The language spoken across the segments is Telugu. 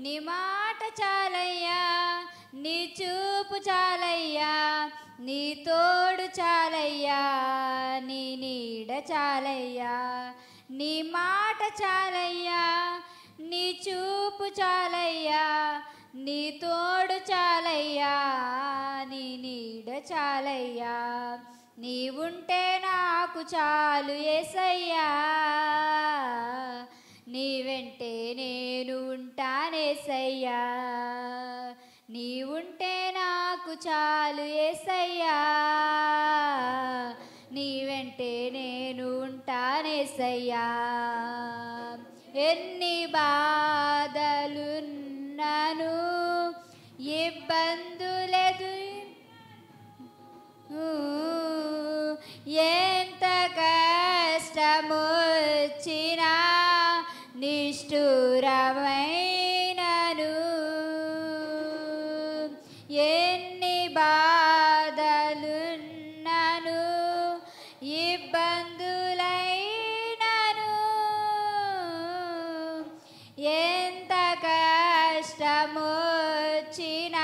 నీ మాట చాలయ్యా నీ చూపు చాలయ్యా నీ తోడు చాలయ్యా నీ నీడ చాలయ్యా నీ మాట చాలయ్యా నీ చూపు చాలయ్యా నీ తోడు చాలయ్యా నీ నీడ చాలయ్యా నీవుంటే నాకు చాలు ఏసయ్యా నీ వెంటే నేను ఉంటానేసయ్యా నీవుంటే నాకు చాలు ఏసయ్యా నీ వెంటే నేను ఉంటానేసయ్యా ఎన్ని బాధలున్నను ఇబ్బందులెదు ఎంత కష్టమొచ్చినా నిష్ఠురమైనను ఎన్ని బాధలున్నను ఇబ్బందులైనను ఎంత కష్టమొచ్చినా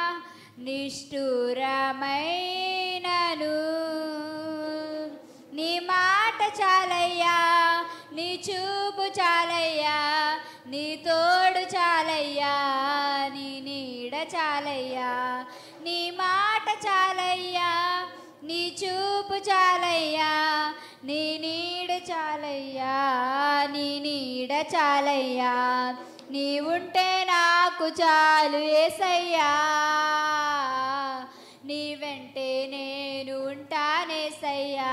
నిష్ఠురమైనను నీ మాట చాలయ్యా నీ చూపు చాలయ్యా నీ తోడు చాలయ్యా నీ నీడ చాలయ్యా నీ మాట చాలయ్యా నీ చూపు చాలయ్యా నీ నీడ చాలయ్యా నీ నీడ చాలయ్యా నీవుంటే నాకు చాలు ఏసయ్యా నీ వెంటే నేను ఉంటానేసయ్యా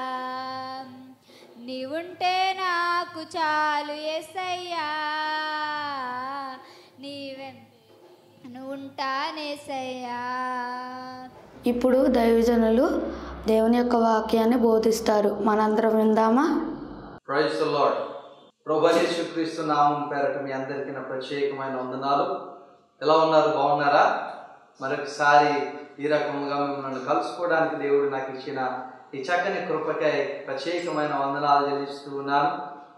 నీవుంటే నాకు చాలు ఏసయ్యా నీ వెంట ఉంటానేసయ్యా ఇప్పుడు దైవజనులు దేవుని యొక్క వాక్యాన్ని బోధిస్తారు మనందరం విందామా ప్రైజ్ ద లార్డ్ ప్రభు యేసుక్రీస్తు నామం పేరట మీ అందరికీ నా ప్రత్యేకమైన వందనాలు ఎలా ఉన్నారు బాగున్నారా మరొకసారి ఈ రకముగా మిమ్మల్ని కలుసుకోవడానికి దేవుడు నాకు ఇచ్చిన ఈ చక్కని కృపకై ప్రత్యేకమైన వందనాలు చెల్లిస్తూ ఉన్నాను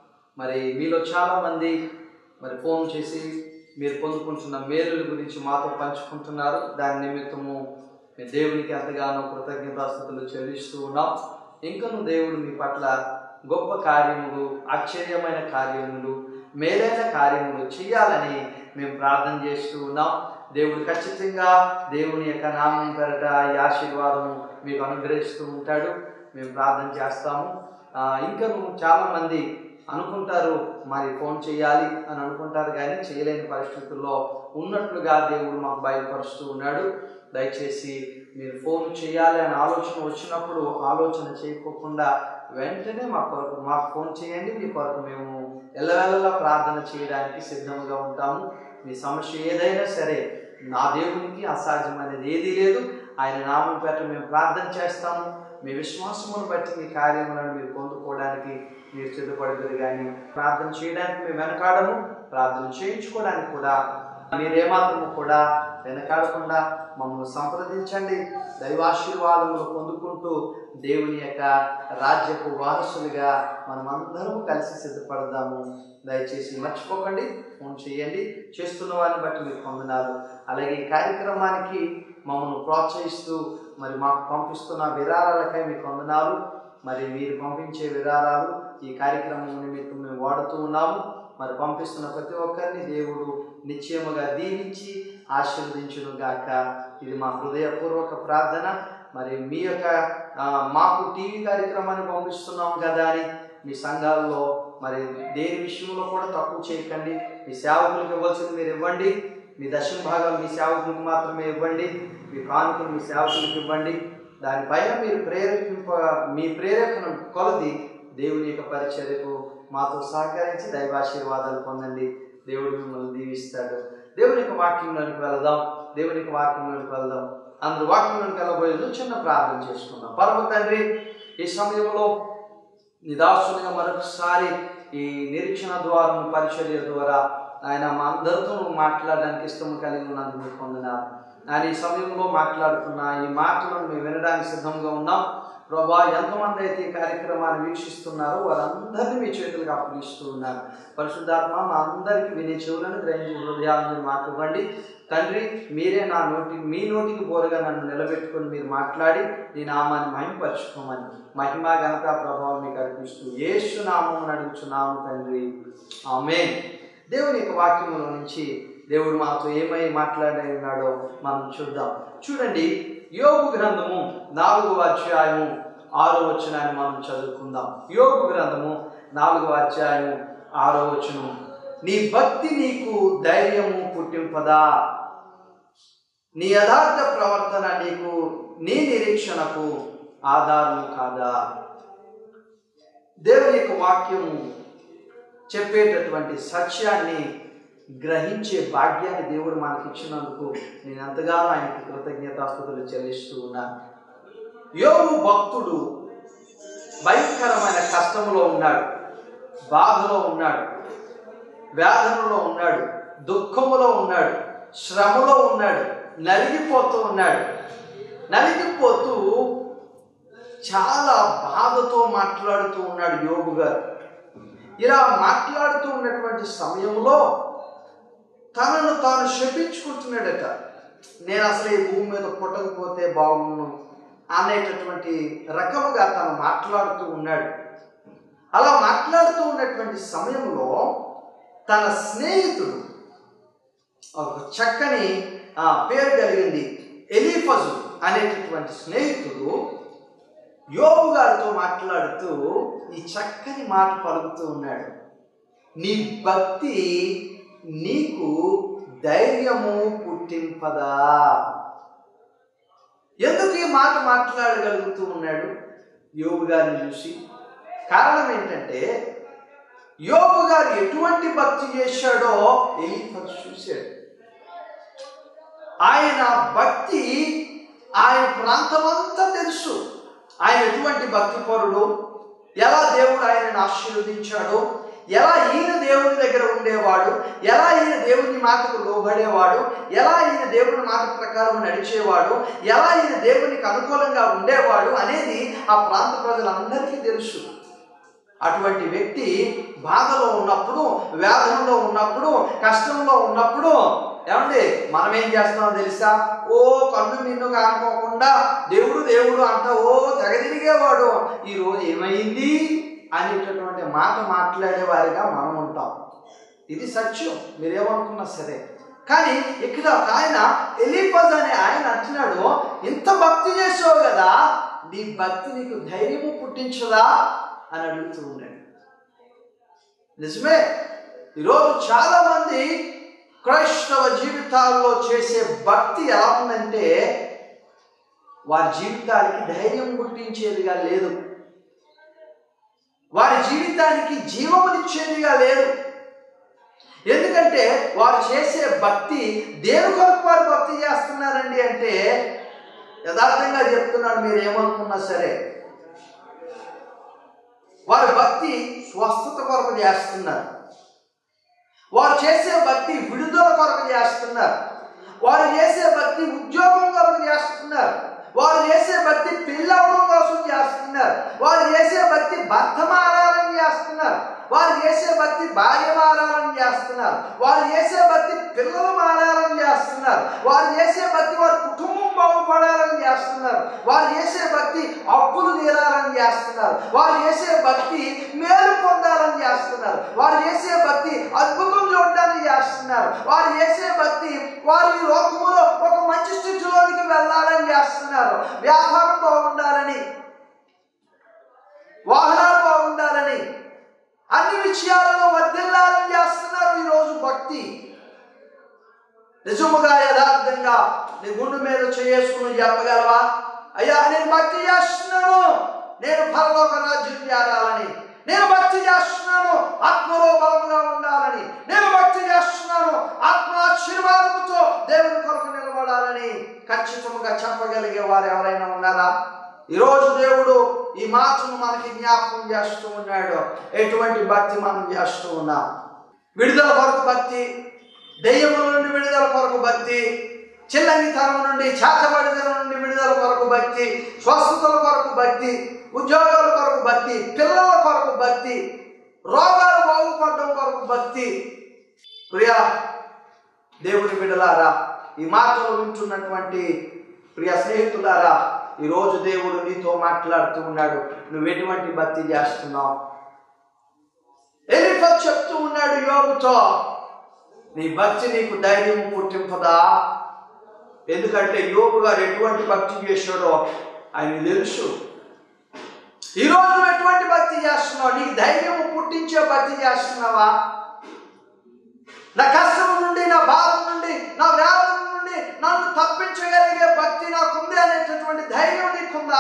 మరి మీలో చాలా మంది మరి ఫోన్ చేసి మీరు పొందుకుంటున్న మేలుల గురించి మాతో పంచుకుంటున్నారు దాని నిమిత్తము మేము దేవునికి ఎంతగానో కృతజ్ఞతాస్థుతులు చెల్లిస్తూ ఉన్నాం ఇంకను దేవుడు మీ పట్ల గొప్ప కార్యములు ఆశ్చర్యమైన కార్యములు మేలైన కార్యములు చేయాలని మేము ప్రార్థన చేస్తూ ఉన్నాం దేవుడు ఖచ్చితంగా దేవుని యొక్క నామం పెరట ఈ ఆశీర్వాదము మీకు అనుగ్రహిస్తూ ఉంటాడు మేము ప్రార్థన చేస్తాము ఆ, ఇంకను చాలామంది అనుకుంటారు మరి ఫోన్ చేయాలి అని అనుకుంటారు కానీ చేయలేని పరిస్థితుల్లో ఉన్నట్లుగా దేవుడు మాకు బయలుపరుస్తూ ఉన్నాడు దయచేసి మీరు ఫోన్ చేయాలి అనే ఆలోచన వచ్చినప్పుడు ఆలోచన చేయకోకుండా వెంటనే మా కొరకు మాకు ఫోన్ చేయండి మీ కొరకు మేము ఎల్లవెల్లలా ప్రార్థన చేయడానికి సిద్ధంగా ఉంటాము మీ సమస్య ఏదైనా సరే నా దేవునికి అసాధ్యమైనది ఏదీ లేదు ఆయన నామం పేట మేము ప్రార్థన చేస్తాము మీ విశ్వాసమును బట్టి మీ కార్యములను మీరు పొందుకోవడానికి మీరు సిద్ధపడతారు కానీ ప్రార్థన చేయడానికి మేము వెనకాడము ప్రార్థన చేయించుకోవడానికి కూడా మీరేమాత్రము కూడా వెనకాడకుండా మమ్మల్ని సంప్రదించండి దైవాశీర్వాదములు పొందుకుంటూ దేవుని యొక్క రాజ్యపు వారసులుగా మనమందరం కలిసి సిద్ధపడదాము దయచేసి మర్చిపోకండి ఫోన్ చేయండి చేస్తున్న వారిని బట్టి మీరు పొందనాలు అలాగే ఈ కార్యక్రమానికి మమ్మల్ని ప్రోత్సహిస్తూ మరి మాకు పంపిస్తున్న విరాళాలకై మీకు వందనాలు మరి మీరు పంపించే విరాళాలు ఈ కార్యక్రమం నిమిత్తం మేము వాడుతూ ఉన్నాము మరి పంపిస్తున్న ప్రతి ఒక్కరిని దేవుడు నిశ్చయముగా దీవించి ఆశీర్వదించును గాక ఇది మా హృదయపూర్వక ప్రార్థన మరి మీ యొక్క ఆ, మాకు టీవీ కార్యక్రమాన్ని పంపిస్తున్నాం కదా అని మీ సంఘాల్లో మరి దేని విషయంలో కూడా తక్కువ చేయకండి మీ సేవకులకు ఇవ్వాల్సింది మీరు ఇవ్వండి మీ దశమ భాగాలు మీ సేవకులకు మాత్రమే ఇవ్వండి మీ కానుకలు మీ సేవకులకు ఇవ్వండి దానిపైన మీరు ప్రేరేపింప మీ ప్రేరేపణ కొలది దేవుని యొక్క పరిచర్యకు మాతో సహకరించి దైవాశీర్వాదాలు పొందండి దేవుడు మిమ్మల్ని దీవిస్తాడు దేవుని యొక్క వాక్యంలోనికి వెళదాం దేవుని యొక్క వాక్యంలోనికి వెళదాం అందరు వాక్యంలోనికి వెళ్ళబోయే ముందు చిన్న ప్రార్థన చేసుకుందాం పరమ తండ్రి ఈ సమయంలో నిదాసునిగా మరొకసారి ఈ నిరీక్షణ ద్వారం పరిచర్య ద్వారా ఆయన మా అందరితో మాట్లాడడానికి ఇష్టం కలిగి ఉన్నందుకు మీకు పొందినారు ఆయన ఈ సమయంలో మాట్లాడుతున్న ఈ మాటలను మేము వినడానికి సిద్ధంగా ఉన్నాం ప్రభా ఎంతమంది అయితే ఈ కార్యక్రమాన్ని వీక్షిస్తున్నారో వారందరినీ మీ చేతులకు అప్పగిస్తూ ఉన్నారు పరిశుద్ధాత్మ మా అందరికీ వినే చెవులను గ్రహించి హృదయాలను మీరు మాకు ఇవ్వండి తండ్రి మీరే నా నోటి మీ నోటికి బోరగా నన్ను నిలబెట్టుకొని మీరు మాట్లాడి నీ నామాన్ని మహిమపరచుకోమని మహిమ ఘనత ప్రభావం మీకు అర్పిస్తూ ఏసు నామం అడుగుచున్నాము తండ్రి ఆమె దేవుని యొక్క వాక్యముల నుంచి దేవుడు మాతో ఏమై మాట్లాడి ఉన్నాడో మనం చూద్దాం చూడండి యోగు గ్రంథము నాలుగవ అధ్యాయము ఆరో వచనాన్ని మనం చదువుకుందాం యోగు గ్రంథము నాలుగవ అధ్యాయము ఆరో వచనం నీ భక్తి నీకు ధైర్యము పుట్టింపదా నీ యథార్థ ప్రవర్తన నీకు నీ నిరీక్షణకు ఆధారం కాదా దేవుని యొక్క వాక్యము చెప్పేటటువంటి సత్యాన్ని గ్రహించే భాగ్యాన్ని దేవుడు మనకి ఇచ్చినందుకు నేను ఎంతగానో ఆయనకి కృతజ్ఞతాస్తుతులు చెల్లిస్తూ ఉన్నాను యోగు భక్తుడు భయంకరమైన కష్టములో ఉన్నాడు బాధలో ఉన్నాడు వేదనలో ఉన్నాడు దుఃఖములో ఉన్నాడు శ్రమలో ఉన్నాడు నలిగిపోతూ ఉన్నాడు నలిగిపోతూ చాలా బాధతో మాట్లాడుతూ ఉన్నాడు యోగు గారు ఇలా మాట్లాడుతూ ఉన్నటువంటి సమయంలో తనను తాను శపించుకుంటున్నాడట నేను అసలు ఈ భూమి మీద పుట్టకపోతే బాగుండు అనేటటువంటి రకముగా తను మాట్లాడుతూ ఉన్నాడు అలా మాట్లాడుతూ ఉన్నటువంటి సమయంలో తన స్నేహితుడు ఒక చక్కని ఆ, పేరు కలిగింది ఎలీఫజు అనేటటువంటి స్నేహితుడు యోగు గారితో మాట్లాడుతూ ఈ చక్కని మాట పలుకుతూ ఉన్నాడు నీ భక్తి నీకు ధైర్యము పుట్టింపదా ఎందుకు ఈ మాట మాట్లాడగలుగుతూ ఉన్నాడు యోగు గారిని చూసి కారణం ఏంటంటే యోగు గారు ఎటువంటి భక్తి చేశాడో ఎలీఫజ్ చూశాడు ఆయన భక్తి ఆయన ప్రాంతమంతా తెలుసు ఆయన ఎటువంటి భక్తిపరుడు ఎలా దేవుడు ఆయనను ఆశీర్వదించాడు ఎలా ఈయన దేవుని దగ్గర ఉండేవాడు ఎలా ఈయన దేవుని మాటకు లోబడేవాడు ఎలా ఈయన దేవుని మాట ప్రకారం నడిచేవాడు ఎలా ఈయన దేవునికి అనుకూలంగా ఉండేవాడు అనేది ఆ ప్రాంత ప్రజలందరికీ తెలుసు అటువంటి వ్యక్తి బాధలో ఉన్నప్పుడు వేదనలో ఉన్నప్పుడు కష్టంలో ఉన్నప్పుడు ఏమండి మనం ఏం చేస్తామో తెలుసా ఓ కన్ను నిన్ను కానుకోకుండా దేవుడు దేవుడు అంట ఓ తెగదిరిగేవాడు ఈ రోజు ఏమైంది అనేటటువంటి మాట మాట్లాడేవారిగా మనం ఉంటాం ఇది సత్యం మీరేమనుకున్నా సరే కానీ ఇక్కడ ఒక ఆయన ఎలిపజ్ అనే ఆయన అంటున్నాడు ఇంత భక్తి చేసావు కదా నీ భక్తి నీకు ధైర్యము పుట్టించదా అని అడుగుతూ ఉన్నాడు నిజమే ఈరోజు చాలా మంది క్రైస్తవ జీవితాల్లో చేసే భక్తి ఎలా ఉందంటే వారి జీవితానికి ధైర్యం పుట్టించేదిగా లేదు వారి జీవితానికి జీవమునిచ్చేదిగా లేదు ఎందుకంటే వారు చేసే భక్తి దేని కొరకు వారు భక్తి చేస్తున్నారండి అంటే యథార్థంగా చెప్తున్నాడు మీరు ఏమనుకున్నా సరే వారి భక్తి స్వస్థత కొరకు చేస్తున్నారు వారు చేసే భక్తి విడుదల కొరకు చేస్తున్నారు వారు చేసే భక్తి ఉద్యోగం కొరకు చేస్తున్నారు వారు చేసే భక్తి పిల్లవడం కోసం చేస్తున్నారు వారు చేసే భక్తి భర్త మారాలని చేస్తున్నారు వారు చేసే భక్తి భార్య మారాలని చేస్తున్నారు వారు చేసే భక్తి పిల్లలు మారాలని చేస్తున్నారు వారు చేసే భక్తి వారి కుటుంబం బాగుపడాలని చేస్తున్నారు వారు చేసే భక్తి అప్పులు తీరాలని చేస్తున్నారు వారు చేసే భక్తి మేలు పొందాలని చేస్తున్నారు వారు చేసే భక్తి అద్భుతం చూడడానికి చేస్తున్నారు వారు చేసే భక్తి వారు ఈ లోకములో ఒక మంచి స్థితిలోనికి వెళ్ళాలని చేస్తున్నారు వ్యాపారం బాగుండాలని వాహనాలు బాగుండాలని అన్ని విషయాలలో వర్ధిల్లాలని చేస్తున్నారు ఈరోజు భక్తి నిజముగా యథార్థంగా నీ గుండు మీద చేసుకుని చెప్పగలవా అయ్యా నేను భక్తి చేస్తున్నాను నేను పరలోక రాజ్యం చేరాలని నేను భక్తి చేస్తున్నాను ఆత్మలో బలముగా ఉండాలని నేను భక్తి చేస్తున్నాను ఆత్మ ఆశీర్వాదముతో దేవుని కొరకు నిలబడాలని ఖచ్చితంగా చెప్పగలిగే వారు ఎవరైనా ఉన్నారా ఈరోజు దేవుడు ఈ మాటను మనకి జ్ఞాపకం చేస్తూ ఉన్నాడు ఎటువంటి భక్తి మనం చేస్తూ ఉన్నాం విడుదల కొరకు భక్తి దెయ్యముల నుండి విడుదల కొరకు భక్తి చిల్లంగితనం నుండి చాచబడితనం నుండి విడుదల కొరకు భక్తి స్వస్థతల కొరకు భక్తి ఉద్యోగాల కొరకు భక్తి పిల్లల కొరకు భక్తి రోగాలు బాగుపడడం కొరకు భక్తి ప్రియా దేవుని బిడ్డలారా ఈ మాటలు వింటున్నటువంటి ప్రియ స్నేహితులారా ఈరోజు దేవుడు నీతో మాట్లాడుతూ ఉన్నాడు నువ్వు ఎటువంటి భక్తి చేస్తున్నావు ఎలిఫా చెప్తూ ఉన్నాడు యోగుతో నీ భక్తి నీకు ధైర్యం పుట్టింపదా ఎందుకంటే యోగు గారు ఎటువంటి భక్తి చేశాడో ఆయన తెలుసు ఈరోజు నువ్వు ఎటువంటి భక్తి చేస్తున్నావు నీకు ధైర్యం పుట్టించే భక్తి చేస్తున్నావా నా కష్టం నుండి నా బాధ నుండి నా వ్యాధుల నుండి నన్ను తప్పించగలిగే భక్తి నాకుంది అనేటటువంటి ధైర్యం నీకుందా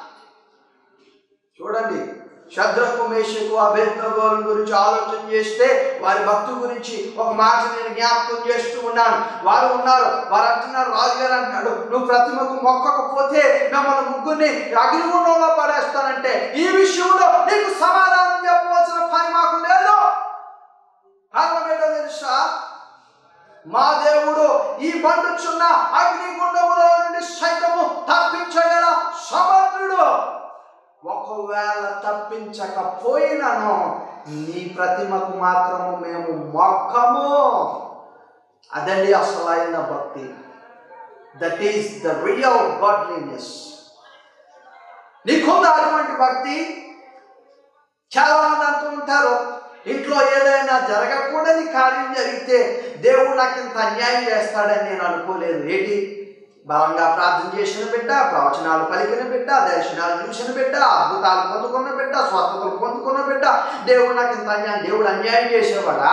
చూడండి శద్రకు మేషకు అభేద్నగోల గురించి ఆలోచన చేస్తే వారి భక్తు గురించి ఒక మాట నేను జ్ఞాపకం చేస్తూ ఉన్నాను వారు ఉన్నారు వారు అంటున్నారు రాజుగారు అంటున్నాడు నువ్వు ప్రతిమకు మొక్కకపోతే మిమ్మల్ని ముగ్గురిని అగ్నిగుండంలో పడేస్తానంటే ఈ విషయంలో నీకు సమాధానం చెప్పవలసిన పని మాకు లేదు కారణం ఏంటో తెలుసా మా దేవుడు ఈ బండుచున్న అగ్నిగుండములో నుండి సైతము తప్పించగల సమర్థుడు ఒకవేళ తప్పించకపోయినను నీ ప్రతిమకు మాత్రము మేము మొక్కము అదండి అసలైన భక్తి that is the real godliness నీకుందా అటువంటి భక్తి చాలా మంది అంటూ ఉంటారు ఇంట్లో ఏదైనా జరగకూడని కార్యం జరిగితే దేవుడు నాకు ఇంత అన్యాయం చేస్తాడని నేను అనుకోలేదు ఏంటి బలంగా ప్రార్థన చేసిన బిడ్డ ప్రవచనాలు పలికిన బిడ్డ దర్శనాలు చూసిన బిడ్డ అద్భుతాలు పొందుకున్న బిడ్డ స్వస్థతలు పొందుకున్న బిడ్డ దేవుడు నాకు ఇంత అన్యాయం దేవుడు అన్యాయం చేసేవాడా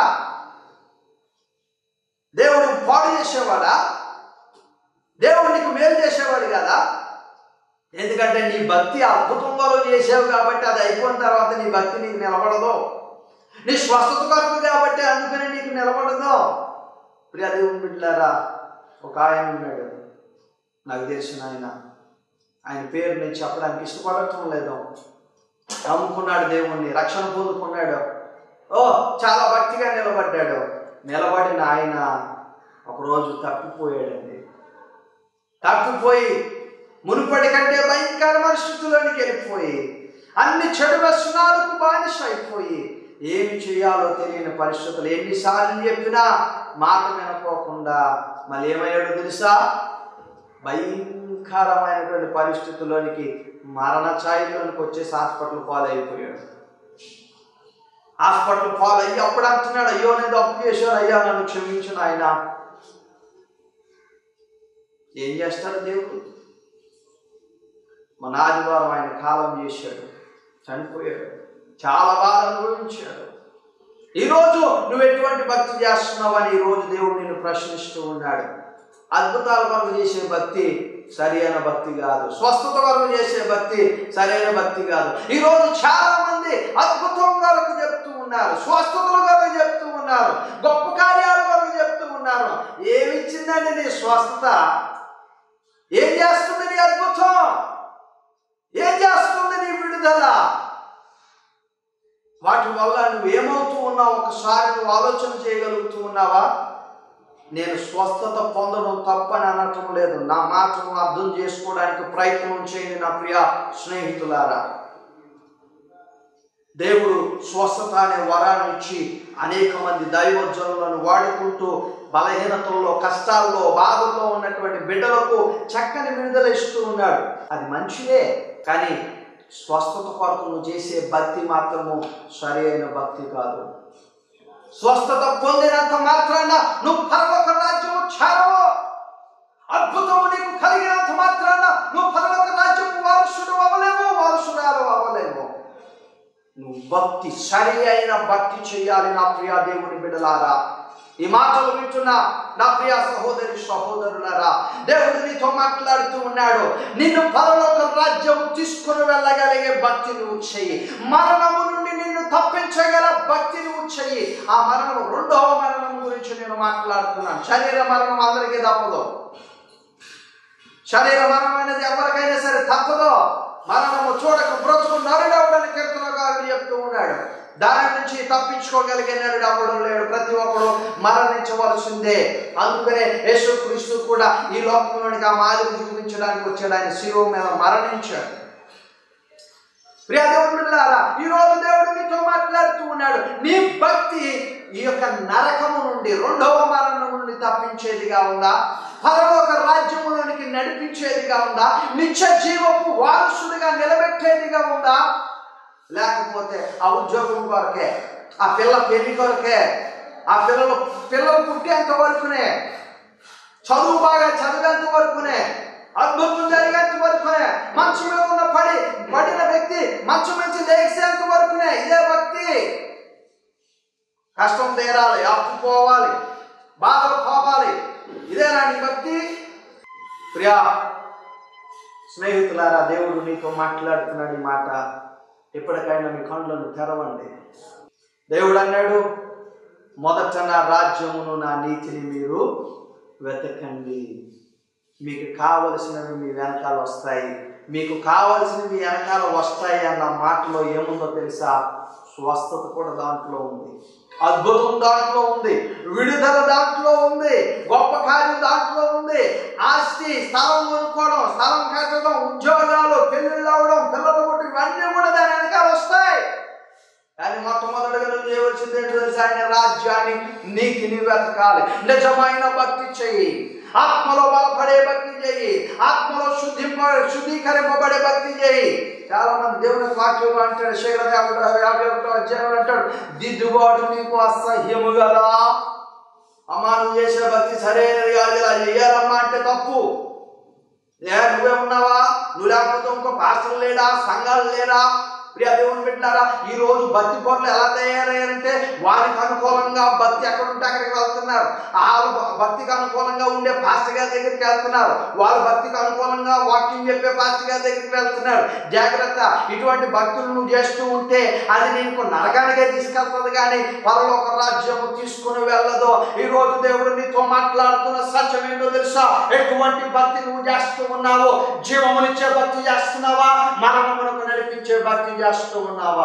దేవుడు పాడు చేసేవాడా దేవుడు నీకు మేలు చేసేవాడు కదా ఎందుకంటే నీ భక్తి అద్భుతంగా చేసావు కాబట్టి అది అయిపోయిన తర్వాత నీ భక్తి నీకు నిలబడదు నీ స్వస్థత కొరకు కాబట్టి అందుకని నీకు నిలబడదు ప్రియ దేవుని బిడ్డలారా ఒక ఆయన ఉన్నాడు నాకు తెలిసిన ఆయన ఆయన పేరు నేను చెప్పడానికి ఇష్టపడటం లేదు నమ్ముకున్నాడు దేవుణ్ణి రక్షణ పొందుకున్నాడు ఓ చాలా భక్తిగా నిలబడ్డాడు నిలబడిన ఆయన ఒకరోజు తప్పిపోయాడండి తప్పిపోయి మునుపటి కంటే భయంకరమైన స్థితిలోనికి వెళ్ళిపోయి అన్ని చెడు వ్యసనాలకు బానిస అయిపోయి ఏమి చేయాలో తెలియని పరిస్థితులు ఎన్నిసార్లు చెప్పినా మాట వినపోకుండా మళ్ళీ ఏమయ్యాడో తెలుసా భయంకరమైనటువంటి పరిస్థితుల్లోనికి మరణ ఛాయలోనికి వచ్చేసి హాస్పిటల్ పాలైపోయాడు హాస్పిటల్ పాలయ్యి అప్పుడు అంటున్నాడు అయ్యో నేను తప్పు చేశాను అయ్యా నన్ను క్షమించిన ఆయన ఏం చేస్తాడు దేవుడు మన ఆదివారం ఆయన కాలం చేశాడు చనిపోయాడు చాలా బాధ అనుభవించాడు ఈరోజు నువ్వు ఎటువంటి భక్తి చేస్తున్నావని ఈరోజు దేవుడు నిన్ను ప్రశ్నిస్తూ ఉన్నాడు అద్భుతాల కొరకు చేసే భక్తి సరైన భక్తి కాదు స్వస్థత కొరకు చేసే భక్తి సరైన భక్తి కాదు ఈరోజు చాలా మంది అద్భుతం కొరకు చెప్తూ ఉన్నారు స్వస్థతల కొరకు చెప్తూ ఉన్నారు గొప్ప కార్యాల కొరకు చెప్తూ ఉన్నారు ఏమిచ్చిందండి నీ స్వస్థత ఏం చేస్తుంది నీ అద్భుతం ఏం చేస్తుంది నీ విడుదల వాటి వల్ల నువ్వు ఏమవుతూ ఉన్నావు ఒకసారి నువ్వు ఆలోచన చేయగలుగుతూ ఉన్నావా నేను స్వస్థత పొందడం తప్పని అనటం లేదు నా మాటను అర్థం చేసుకోవడానికి ప్రయత్నం చేయండి నా ప్రియ స్నేహితులారా దేవుడు స్వస్థత అనే వరాన్ని ఇచ్చి అనేక మంది దైవజనులను వాడుకుంటూ బలహీనతల్లో కష్టాల్లో బాధల్లో ఉన్నటువంటి బిడ్డలకు చక్కని విడుదల ఇస్తూ ఉన్నాడు అది మంచిదే కానీ స్వస్థత కొరకు నువ్వు చేసే భక్తి మాత్రము సరి అయిన భక్తి కాదు స్వస్థత పొందినంత మాత్రాన నువ్వు పరలోక రాజ్యము చేరవు అద్భుతము నీకు కలిగినంత మాత్రాన నువ్వు పరలోక రాజ్యము వారసుడు అవ్వలేవు వారసురాలు అవ్వలేవు నువ్వు భక్తి సరి అయిన భక్తి చేయాలి నా ప్రియా దేవుని బిడలారా ఈ మాటలు వింటున్నా నా ప్రియ సహోదరి సహోదరులారా దేవుడు నీతో మాట్లాడుతూ ఉన్నాడు నిన్ను పరలోక రాజ్యం తీసుకుని వెళ్ళగలిగే భక్తి నువ్వు చెయ్యి మరణము నుండి నిన్ను తప్పించగల భక్తి నువ్వు చెయ్యి ఆ మరణం రెండవ మరణం గురించి నేను మాట్లాడుతున్నాను శరీర మరణం అందరికీ తప్పదు శరీర మరణం అనేది ఎవరికైనా సరే తప్పదు మరణము చూడక బ్రతుకు నరుడవడని కీర్తనగారు చెప్తూ ఉన్నాడు దాని నుంచి తప్పించుకోగలిగే నరుడు అవ్వడం లేడు ప్రతి ఒక్కడు మరణించవలసిందే అందుకనే యేసుక్రీస్తు కూడా ఈ లోకంలోనికి ఆ మాదిరి చూపించడానికి వచ్చాడు ఆయన శిలువ మీద మరణించాడు ప్రియ దేవుడు బిడ్డలారా, ఈ రోజు దేవుడు మీతో మాట్లాడుతూ ఉన్నాడు నీ భక్తి ఈ యొక్క నరకము నుండి రెండవ మరణం నుండి తప్పించేదిగా ఉందా పరలోక రాజ్యములోనికి నడిపించేదిగా ఉందా నిత్య జీవపు వారసుడిగా నిలబెట్టేదిగా ఉందా లేకపోతే ఆ ఉద్యోగం కొరకే ఆ పిల్ల పెళ్లి కొరకే ఆ పిల్లలు పిల్లలు పుట్టేంత వరకునే చదువు బాగా చదివేంత వరకునే అద్భుతం జరిగేంత వరకునే మంచం మీద ఉన్న పడి పడిన వ్యక్తి మంచం నుంచి లేచేంత వరకునే ఇదే భక్తి కష్టం తీరాలి అప్పు పోవాలి బాధలు పోవాలి ఇదేనా నీ భక్తి ప్రియా స్నేహితులారా దేవుడు నీతో మాట్లాడుతున్నాడు ఈ మాట ఎప్పటికైనా మీ కళ్ళను తెరవండి దేవుడు అన్నాడు మొదట నా రాజ్యమును నా నీతిని మీరు వెతకండి మీకు కావలసినవి మీ వెనకాల వస్తాయి మీకు కావలసినవి మీ వెనకాల వస్తాయి అన్న మాటలో ఏముందో తెలుసా స్వస్థత కూడా దాంట్లో ఉంది అద్భుతం దాంట్లో ఉంది విడుదల దాంట్లో ఉంది గొప్ప కార్యం దాంట్లో ఉంది ఆస్తి స్థలం కొనుక్కోవడం స్థలం కట్టడం ఉద్యోగాలు పెళ్ళిళ్ళు అవ్వడం పిల్లలు పుట్టి ఇవన్నీ కూడా దాని వెనకాల వస్తాయి కానీ మొట్టమొదటిగా నువ్వు చేయవలసింది ఏంటో తెలుసా ఆయన రాజ్యాన్ని నీతిని వెతకాలి నిజమైన భక్తి చెయ్యి ఆత్మలో బలపడే భక్తి చేయి ఆత్మలో శుద్ధింప శుద్ధీకరింపబడే భక్తి చేయి చాలా మంది దేవుని వాక్యం అంటాడు శేఖర దేవుడు యాభై ఒకటో అధ్యాయం అంటాడు దిద్దుబాటు నీకు అసహ్యము కదా అమ్మా నువ్వు చేసిన భక్తి సరైనది కాదు ఇలా చెయ్యాలమ్మా అంటే తప్పు ఏ నువ్వే ఉన్నావా నువ్వు లేకపోతే ఇంకో పాస్టర్లు లేడా సంఘాలు లేరా ప్రియ దేవుని పెట్టినారా ఈ రోజు భక్తి పనులు ఎలా తయారయ్యారంటే వారికి అనుకూలంగా భక్తి ఎక్కడ ఉంటే అక్కడికి వెళ్తున్నారు వాళ్ళు భక్తికి అనుకూలంగా ఉండే పాస్టర్ గారి దగ్గరికి వెళ్తున్నారు వాళ్ళు భక్తికి అనుకూలంగా వాక్యం చెప్పే పాస్టర్ గారి దగ్గరికి వెళ్తున్నారు జాగ్రత్త ఇటువంటి భక్తులు నువ్వు చేస్తూ ఉంటే అది నీకు నరకానికే తీసుకెళ్తుంది కానీ పరలోక రాజ్యము తీసుకుని వెళ్ళదు ఈ రోజు దేవుడు నీతో మాట్లాడుతున్న సత్యం ఏంటో తెలుసా ఎటువంటి భక్తి నువ్వు చేస్తూ ఉన్నావు జీవమునిచ్చే భక్తి చేస్తున్నావా మరణమునకు నడిపించే భక్తి చేస్తూ ఉన్నావా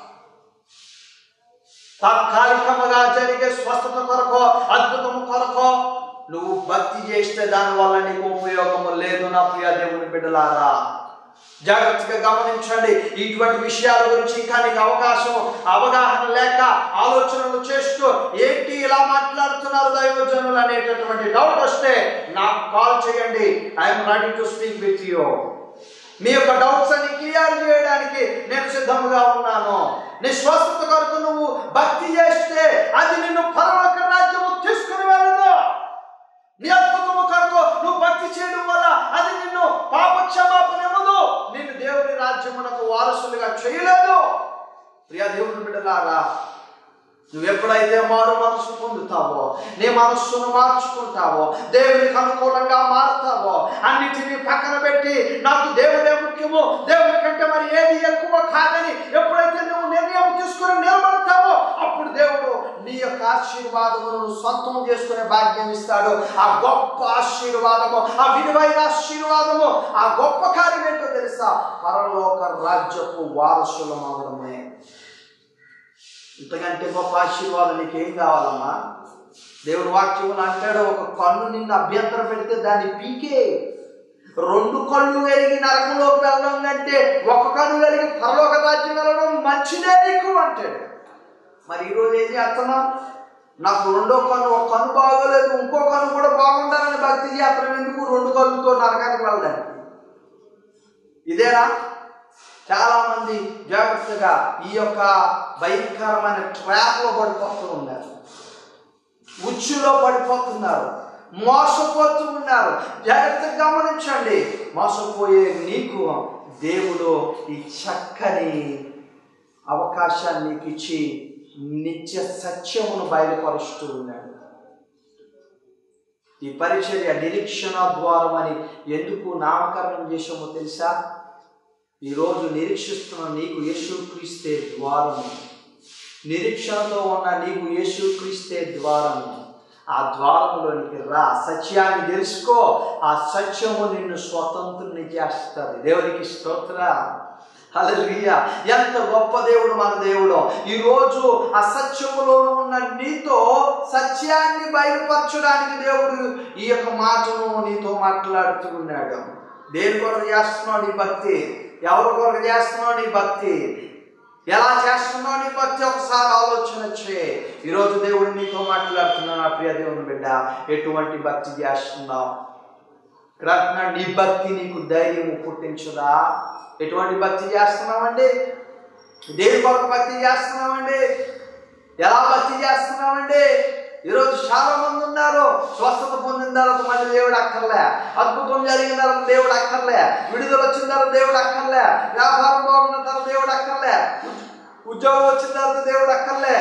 తాత్కాలికముగా జరిగే స్వస్థత కొరకో అద్భుతము కొరకో నువ్వు భక్తి చేస్తే దానివల్ల నీకు ఉపయోగము లేదు నా ప్రియ దేవుని బిడ్డలారా జాగ్రత్తగా గమనించండి ఇటువంటి విషయాల గురించి ఇంకా నీకు అవకాశం అవగాహన లేక ఆలోచనలు చేస్తూ ఏంటి ఇలా మాట్లాడుతున్నారు దైవజనులు అనేటటువంటి డౌట్ వస్తే నాకు కాల్ చేయండి I'm ready to speak with you మీ యొక్క డౌట్స్ అన్ని క్లియర్ చేయడానికి నేను సిద్ధముగా ఉన్నాను నీ స్వస్థత కొరకు నువ్వు భక్తి చేస్తే అది నిన్ను పరలోక రాజ్యము తీసుకుని వెళ్ళదు నీ అద్భుతము కొరకు నువ్వు భక్తి చేయడం వల్ల అది నిన్ను పాప క్షమాపణ ఇవ్వదు నిన్ను దేవుని రాజ్యమునకు వారసులుగా చేయలేదు ప్రియ దేవుని బిడ్డలారా నువ్వు ఎప్పుడైతే మారు మనసు పొందుతావో నీ మనస్సును మార్చుకుంటావో దేవునికి అనుకూలంగా మారుతావో అన్నిటినీ పక్కన పెట్టి నాకు దేవుడే ముఖ్యము దేవుని కంటే మరి ఏది ఎక్కువ కాదని ఎప్పుడైతే నువ్వు నిర్ణయం తీసుకుని నిలబడతావో అప్పుడు దేవుడు నీ యొక్క ఆశీర్వాదమును నువ్వు సొంతం చేసుకునే భాగ్యం ఇస్తాడు ఆ గొప్ప ఆశీర్వాదము ఆ విలువైన ఆశీర్వాదము ఆ గొప్ప కార్యం ఏంటో తెలుసా పరలోక రాజ్యపు వారసులం అవడమే ఇంతకంటే గొప్ప ఆశీర్వాదం నీకేం కావాలమ్మా దేవుడు వాక్యం అంటాడు ఒక కన్ను నిన్ను అభ్యంతరం పెడితే దాన్ని పీకే రెండు కళ్ళు కలిగి నరకంలోకి వెళ్ళడం కంటే ఒక కన్ను కలిగి పరలోక రాజ్యం వెళ్ళడం మంచిదే నీకు అంటాడు మరి ఈరోజు ఏం చేస్తున్నాం నాకు రెండో కన్ను ఒక కన్ను బాగోలేదు ఇంకో కన్ను కూడా బాగుండాలని భక్తి చేస్తున్నాం ఎందుకు రెండు కళ్ళుతో నరకానికి వెళ్ళడానికి ఇదేనా చాలా మంది జాగ్రత్తగా ఈ యొక్క భయంకరమైన ట్రాప్లో పడిపోతూ ఉన్నారు ఉచ్చులో పడిపోతున్నారు మోసపోతూ ఉన్నారు జాగ్రత్తగా గమనించండి మోసపోయే నీకు దేవుడు ఈ చక్కని అవకాశాన్ని నీకు ఇచ్చి నిత్య సత్యమును బయలుపరుస్తూ ఉన్నాడు ఈ పరిచర్య నిరీక్షణ ద్వారం అని ఎందుకు నామకరణం చేసామో తెలుసా ఈరోజు నిరీక్షిస్తున్న నీకు యేసుక్రీస్తే ద్వారము నిరీక్షణతో ఉన్న నీకు యేసుక్రీస్తే ద్వారము ఆ ద్వారములోనికి రా సత్యాన్ని తెలుసుకో ఆ సత్యము నిన్ను స్వతంత్రుని చేస్తుంది దేవునికి స్తోత్ర హల్లెలూయా ఎంత గొప్ప దేవుడు మన దేవుడు ఈ రోజు ఆ సత్యములో ఉన్న నీతో సత్యాన్ని బయలుపరచడానికి దేవుడు ఈ యొక్క మాటను నీతో మాట్లాడుతూ ఉన్నాడు దేని కొరకు చేస్తున్నావు నీ భక్తి ఎవరి కొరకు చేస్తున్నావు నీ భక్తి ఎలా చేస్తున్నావు నీ భక్తి ఒకసారి ఆలోచన చే ఈరోజు దేవుడు నీతో మాట్లాడుతున్నాడు నా ప్రియ దేవుని బిడ్డ ఎటువంటి భక్తి చేస్తున్నావు రత్న నీ భక్తి నీకు ధైర్యం పుట్టించుదా ఎటువంటి భక్తి చేస్తున్నామండి దేని కొరకు భక్తి చేస్తున్నామండి ఎలా భక్తి చేస్తున్నామండి ఈరోజు చాలా మంది ఉన్నారు స్వస్థత పొందిన తర్వాత మళ్ళీ దేవుడు అక్కర్లే అద్భుతం జరిగిన తర్వాత దేవుడు అక్కర్లే విడుదల వచ్చిన తర్వాత దేవుడు అక్కర్లే వ్యాపారం బాగున్న తర్వాత దేవుడు అక్కర్లే ఉద్యోగం వచ్చిన తర్వాత దేవుడు అక్కర్లే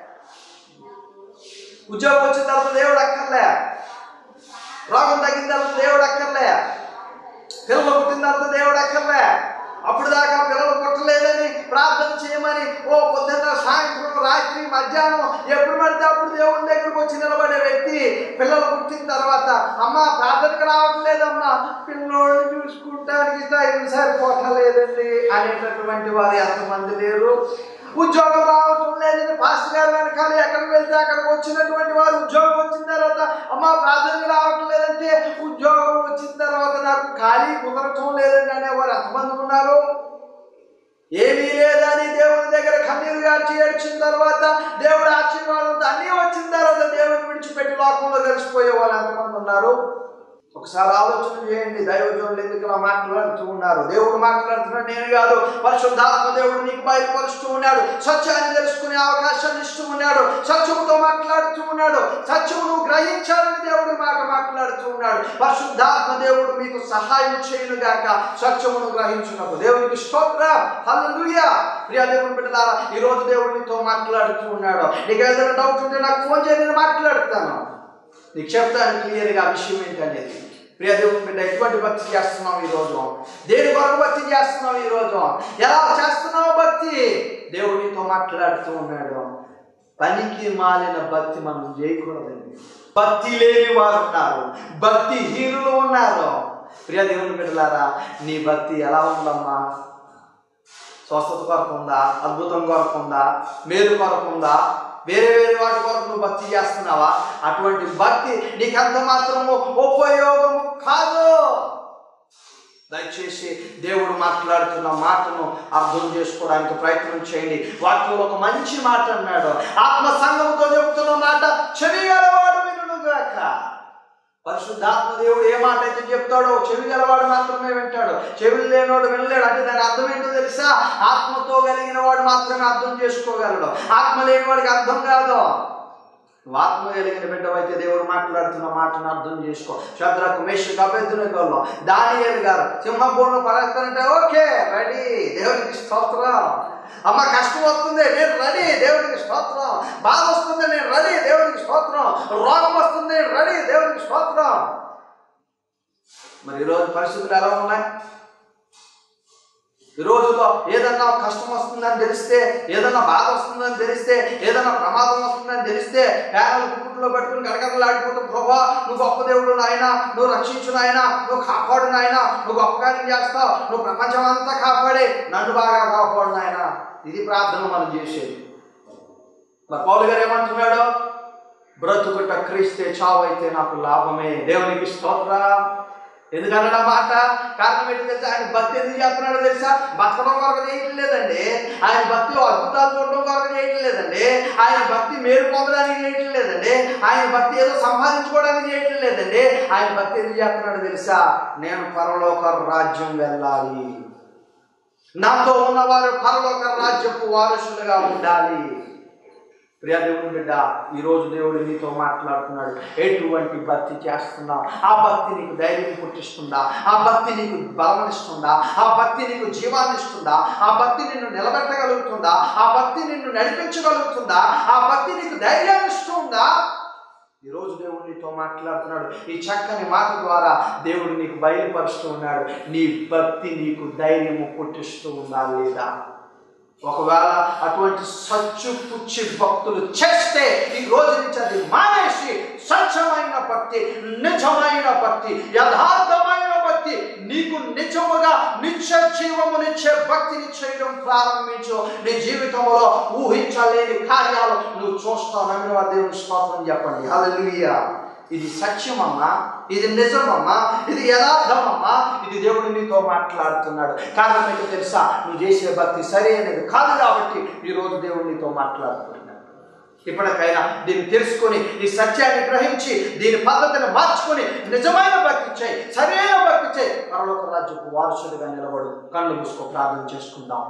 ఉద్యోగం వచ్చిన తర్వాత దేవుడు అక్కర్లే రోగం తగ్గిన తర్వాత దేవుడు అక్కర్లే పిల్లలు పుట్టిన తర్వాత దేవుడు అక్కర్లే అప్పుడు దాకా పిల్లలు పుట్టలేదని ప్రార్థన చేయమని ఓ పొద్దున్న సాయంత్రం రాత్రి మధ్యాహ్నం ఎప్పుడు పడితే అప్పుడు దేవుని దగ్గరకు వచ్చి నిలబడే వ్యక్తి పిల్లలు పుట్టిన తర్వాత అమ్మ ప్రార్థనకు రావట్లేదమ్మా పిల్లోడిని చూసుకుంటానికి టైం సరిపోవట్లేదండి అనేటటువంటి వారు ఎంతమంది లేరు ఉద్యోగం రావటం లేదని పాస్టర్ గారు వెనకాల ఎక్కడికి వెళ్తే అక్కడికి వచ్చినటువంటి వారు ఉద్యోగం వచ్చిన తర్వాత అమ్మ ప్రార్థనకి రావటం లేదంటే ఉద్యోగం వచ్చిన తర్వాత నాకు ఖాళీ కుదరటం లేదండి అనేవారు ఎంతమంది ఉన్నారు ఏమీ లేదని దేవుని దగ్గర కన్నీరు గార్చి ఏడ్చిన తర్వాత దేవుడు ఆశీర్వాదంతో అన్నీ వచ్చిన తర్వాత దేవుని విడిచిపెట్టి లోకంలో కలిసిపోయే వాళ్ళు ఎంతమంది ఉన్నారు ఒకసారి ఆలోచన చేయండి దైవజనులు ఎందుకు ఇలా మాట్లాడుతూ ఉన్నారు దేవుడు మాట్లాడుతున్నాడు నేను కాదు పరిశుద్ధాత్మ దేవుడు నీకు బయలుపరుస్తూ ఉన్నాడు సత్యాన్ని తెలుసుకునే అవకాశాన్ని ఇస్తూ ఉన్నాడు సత్యముతో మాట్లాడుతూ ఉన్నాడు సత్యము నువ్వు గ్రహించాలని దేవుడు మాట మాట్లాడుతూ ఉన్నాడు పరిశుద్ధాత్మ దేవుడు మీకు సహాయం చేయను గాక సత్యమును గ్రహించున్నప్పుడు దేవునికి స్తోత్ర హల్లెలూయా ప్రియ దేవుని బిడ్డలారా ఈ రోజు దేవుడు నీతో మాట్లాడుతూ ఉన్నాడు నీకు ఏదైనా డౌట్ ఉంటే నాకు ఫోన్ చేసి నేను మాట్లాడుతాను నీకు చెప్తాను క్లియర్గా ఆ విషయం ఏంటనేది ప్రియ దేవుని బిడ్డ ఎటువంటి భక్తి చేస్తున్నావు ఈరోజు దేని కొరకు భక్తి చేస్తున్నావు ఈరోజు ఎలా చేస్తున్నావు భక్తి దేవుడు నీతో మాట్లాడుతూ ఉన్నాడు పనికి మాలిన భక్తి మనం చేయకూడదండి భక్తి లేని వారు ఉన్నారు భక్తి హీనులు ఉన్నారు ప్రియ దేవుని బిడ్డలారా నీ భక్తి ఎలా ఉందమ్మా స్వస్థత కొరకు ఉందా అద్భుతం కొరకు ఉందా మేలు కొరకు ఉందా వేరే వేరే వాటి కొరకు నువ్వు భక్తి చేస్తున్నావా అటువంటి భక్తి నీకెంత మాత్రము ఉపయోగము కాదు దయచేసి దేవుడు మాట్లాడుతున్న మాటను అర్థం చేసుకోవడానికి ప్రయత్నం చేయండి వాటిలో ఒక మంచి మాట అన్నాడు ఆత్మ సంఘంతో చెబుతున్న మాట చెవి గలవాడు వినుగాక పరిశుద్ధాత్మ దేవుడు ఏ మాట అయితే చెప్తాడో చెవి గలవాడు మాత్రమే వింటాడు చెవులు లేనివాడు వినలేడు అంటే దాని అర్థం ఏంటో తెలుసా ఆత్మతో కలిగిన వాడు మాత్రమే అర్థం చేసుకోగలడు ఆత్మ లేని వాడికి అర్థం కాదు నువ్వు ఆత్మ కలిగిన బిడ్డవైతే దేవుడు మాట్లాడుతున్న మాటను అర్థం చేసుకో శద్రకు మేష అభ్యర్థునికోలో దానియేలు గారు సింహపూర్ణ పరాక్తానంటే ఓకే రెడీ దేవునికి స్తోత్రం అమ్మ కష్టం వస్తుంది నేను రెడీ దేవునికి స్తోత్రం బాధ వస్తుంది నేను రెడీ దేవునికి స్తోత్రం రోగం వస్తుంది నేను రెడీ దేవునికి స్తోత్రం మరి ఈరోజు పరిస్థితులు ఎలా ఉన్నాయి ఈ రోజుల్లో ఏదన్నా కష్టం వస్తుందని తెలిస్తే ఏదన్నా బాధ వస్తుందని తెలిస్తే ఏదన్నా ప్రమాదం వస్తుందని తెలిస్తే పేదలు కుటుంబంలో పెట్టుకుని గడగడలాడిపోతూ ప్రభా నువ్వు గొప్ప దేవుడు నాయన నువ్వు రక్షించు నాయన నువ్వు కాపాడు నాయన నువ్వు గొప్ప కార్యం చేస్తావు నువ్వు ప్రపంచం అంతా కాపాడి నన్ను బాగా కాపాడు నాయన ఇది ప్రార్థన మనం చేసేది మరి పౌలు గారు ఏమంటున్నాడు బ్రతుకుట క్రీస్తే చావైతే నాకు లాభమే దేవునికి స్తోత్ర ఎందుకన్నా మాట కారణం ఏంటి తెలుసా ఆయన భక్తి ఎందుకు చేస్తున్నాడో తెలుసా బతకడం కొరకు చేయటం లేదండి ఆయన భక్తిలో అద్భుతాలు చూడడం కొరకు చేయటం లేదండి ఆయన భక్తి మేలు పొందడానికి చేయటం లేదండి ఆయన భక్తి ఏదో సంపాదించుకోవడానికి చేయటం లేదండి ఆయన భక్తి ఎందుకు చేస్తున్నాడో తెలుసా నేను పరలోక రాజ్యం వెళ్ళాలి నాతో ఉన్నవారు పరలోక రాజ్యపు వారసులుగా ఉండాలి ప్రియ దేవుని బిడ్డ ఈరోజు దేవుడు నీతో మాట్లాడుతున్నాడు ఎటువంటి భక్తి చేస్తున్నావు ఆ భక్తి నీకు ధైర్యం పుట్టిస్తుందా ఆ భక్తి నీకు బలమనిస్తుందా ఆ భక్తి నీకు జీవాన్ని ఇస్తుందా ఆ భక్తి నిన్ను నిలబెట్టగలుగుతుందా ఆ భక్తి నిన్ను నడిపించగలుగుతుందా ఆ భక్తి నీకు ధైర్యాన్ని ఇస్తుందా ఈరోజు దేవుడు నీతో మాట్లాడుతున్నాడు ఈ చక్కని మాట ద్వారా దేవుడు నీకు బయలుపరుస్తూ ఉన్నాడు నీ భక్తి నీకు ధైర్యము పుట్టిస్తూ ఉందా లేదా ఒకవేళ అటువంటి సచ్చు పుచ్చి భక్తులు చేస్తే ఈ రోజు నుంచి అది మానేసి స్వచ్ఛమైన భక్తి నిజమైన భక్తి యథార్థమైన భక్తి భక్తి నీకు నిజముగా నిత్య జీవమునిచ్చే భక్తిని చేయడం ప్రారంభించు నీ జీవితంలో ఊహించలేని కార్యాలు నువ్వు చూస్తావు నమ్మిన వారి దేవుని స్తోత్రం చెప్పండి హల్లెలూయా ఇది సత్యమమ్మా ఇది నిజమమ్మా ఇది యథార్థమమ్మా ఇది దేవుడు నీతో మాట్లాడుతున్నాడు కారణం ఏంటో తెలుసా నువ్వు చేసే భక్తి సరైనది కాదు కాబట్టి ఈరోజు దేవుడు నీతో మాట్లాడుతున్నాడు ఇప్పటికైనా దీన్ని తెలుసుకొని ఈ సత్యాన్ని గ్రహించి దీని పద్ధతిని మార్చుకొని నిజమైన భక్తి చేయి సరైన భక్తి చేయి పరలోక రాజ్యపు వారసుడిగా నిలబడు కళ్ళు మూసుకో ప్రార్థన చేసుకుందాం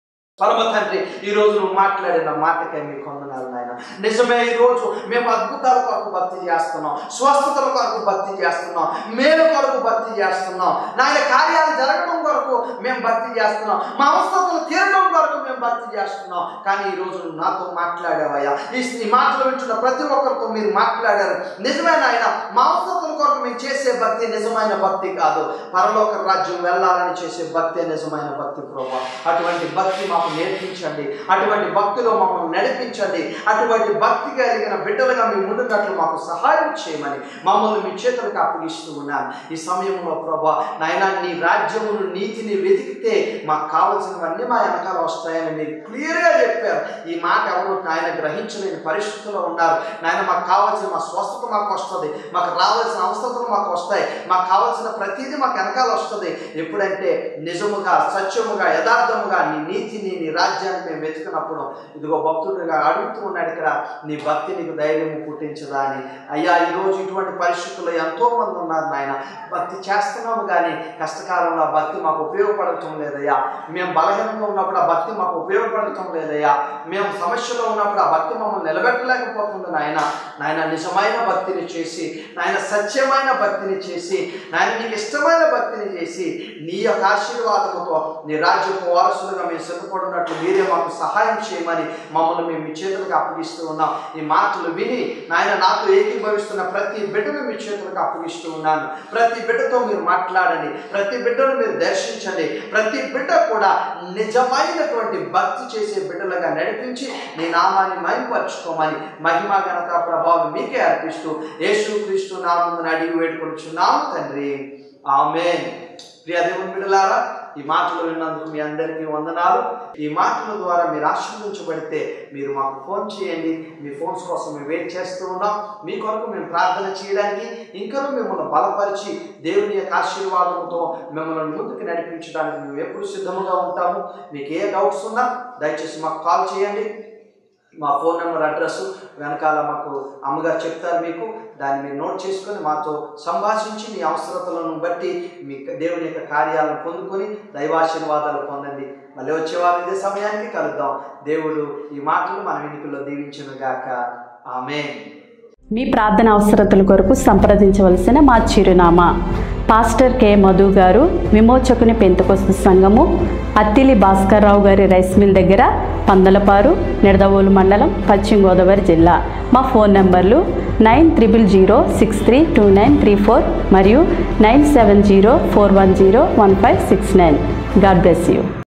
పరమ తండ్రి ఈ రోజు నువ్వు మాట్లాడిన మాటకై మీకు వందనాలు నాయన నిజమే ఈ రోజు మేము అద్భుతాల కొరకు భక్తి చేస్తున్నాం స్వస్థతల కొరకు భక్తి చేస్తున్నాం మేలు కొరకు భక్తి చేస్తున్నాం నాయన కార్యాలు జరగడం కొరకు మేము భక్తి చేస్తున్నాం మా అవసరతలు తీరడం కొరకు మేము భక్తి చేస్తున్నాం కానీ ఈ రోజు నువ్వు నాతో మాట్లాడావయ్యా ఈ ఈ మాటలు వింటున్న ప్రతి ఒక్కరితో మీరు మాట్లాడారు నిజమే నాయన మా అవసరతల కొరకు మేము చేసే భక్తి నిజమైన భక్తి కాదు పరలోక రాజ్యం వెళ్ళాలని చేసే భక్తి నిజమైన భక్తి ప్రభావ అటువంటి భక్తి మాకు నేర్పించండి అటువంటి భక్తిలో మమ్మల్ని నడిపించండి అటువంటి భక్తి కలిగిన బిడ్డలుగా మేము ఉండున్నట్లు మాకు సహాయం చేయమని మమ్మల్ని మీ చేతులకు అప్పగిస్తూ ఉన్నాను ఈ సమయంలో ప్రభా నాయన నీ రాజ్యమును నీతిని వెతికితే మాకు కావలసినవన్నీ మా వెనకాల వస్తాయని మీరు క్లియర్గా చెప్పారు ఈ మాట ఎవరు నాయన గ్రహించలేని పరిస్థితుల్లో ఉన్నారు నాయన మాకు కావాల్సిన మా స్వస్థత మాకు వస్తుంది మాకు రావాల్సిన అవసరతలు మాకు వస్తాయి మాకు కావాల్సిన ప్రతిదీ మాకు వెనకాల వస్తుంది ఎప్పుడంటే నిజముగా సత్యముగా యథార్థముగా నీ నీతిని నీ రాజ్యాన్ని మేము వెతుకున్నప్పుడు ఇదిగో భక్తుడిగా అడుగుతూ ఉన్నాడు ఇక్కడ నీ భక్తి నీకు ధైర్యం పుట్టించదా అని అయ్యా ఈరోజు ఇటువంటి పరిస్థితుల్లో ఎంతో మంది ఉన్నారు నాయన భక్తి చేస్తున్నాము కానీ కష్టకాలంలో ఆ భక్తి మాకు ఉపయోగపడటం లేదయ్యా మేము బలహీనంగా ఉన్నప్పుడు ఆ భక్తి మాకు ఉపయోగపడటం లేదయ్యా మేము సమస్యలో ఉన్నప్పుడు ఆ భక్తి మమ్మల్ని నిలబెట్టలేకపోతుంది నాయన నాయన నిజమైన భక్తిని చేసి నాయన సత్యమైన భక్తిని చేసి నాయన నీకు ఇష్టమైన భక్తిని చేసి నీ యొక్క ఆశీర్వాదముతో నీ రాజ్యపు వారసులుగా మేము సిద్ధపడినట్లు మీరే మాకు సహాయం చేయమని మమ్మల్ని మేము మీ చేతులకు అప్పగిస్తూ ఉన్నాం ఈ మాటలు విని నాయన నాతో ఏకీభవిస్తున్న ప్రతి బిడ్డను మీ చేతులకు అప్పగిస్తూ ఉన్నాను ప్రతి బిడ్డతో మీరు మాట్లాడండి ప్రతి బిడ్డను మీరు దర్శించండి ప్రతి బిడ్డ కూడా నిజమైనటువంటి భక్తి చేసే బిడ్డలుగా నడిపించి నీ నామాన్ని మైపరుచుకోమని మహిమ ఘనత ప్రభావం మీకే అర్పిస్తూ యేసు క్రీస్తు నామమును అడిగి వేడుకొనిచున్నాము తండ్రి ఆమెన్ ప్రియ దేవుని బిడ్డలారా ఈ మాటలు విన్నందుకు మీ అందరికీ వందనాలు ఈ మాటల ద్వారా మీరు ఆశీర్వదించబడితే మీరు మాకు ఫోన్ చేయండి మీ ఫోన్స్ కోసం మేము వెయిట్ చేస్తూ ఉన్నాం మీ కొరకు మేము ప్రార్థన చేయడానికి ఇంకా మిమ్మల్ని బలపరిచి దేవుని యొక్క ఆశీర్వాదంతో మిమ్మల్ని ముందుకు నడిపించడానికి మేము ఎప్పుడు సిద్ధముగా ఉంటాము మీకు ఏ డౌట్స్ ఉన్నా దయచేసి మాకు కాల్ చేయండి మా ఫోన్ నెంబర్ అడ్రస్ వెనకాల మాకు అమ్మగారు చెప్తారు మీకు దాన్ని మీరు నోట్ చేసుకొని మాతో సంభాషించి మీ అవసరతలను బట్టి మీ దేవుని యొక్క కార్యాలను పొందుకొని దైవాశీర్వాదాలు పొందండి మళ్ళీ వచ్చేవారు ఇదే సమయానికి కలుద్దాం దేవుడు ఈ మాటలు మన వెనుకల్లో దీవించును గాక ఆమె మీ ప్రార్థన అవసరతల కొరకు సంప్రదించవలసిన మా చిరునామా పాస్టర్ కె మధు గారు విమోచకుని పెంతకొస్తు సంఘము అత్తిలి భాస్కర్రావు గారి రైస్ మిల్ దగ్గర పందలపారు నిడదవోలు మండలం పశ్చిమ గోదావరి జిల్లా మా ఫోన్ నంబర్లు nine triple zero six three two nine three four మరియు nine seven zero four one zero one five six nine God bless you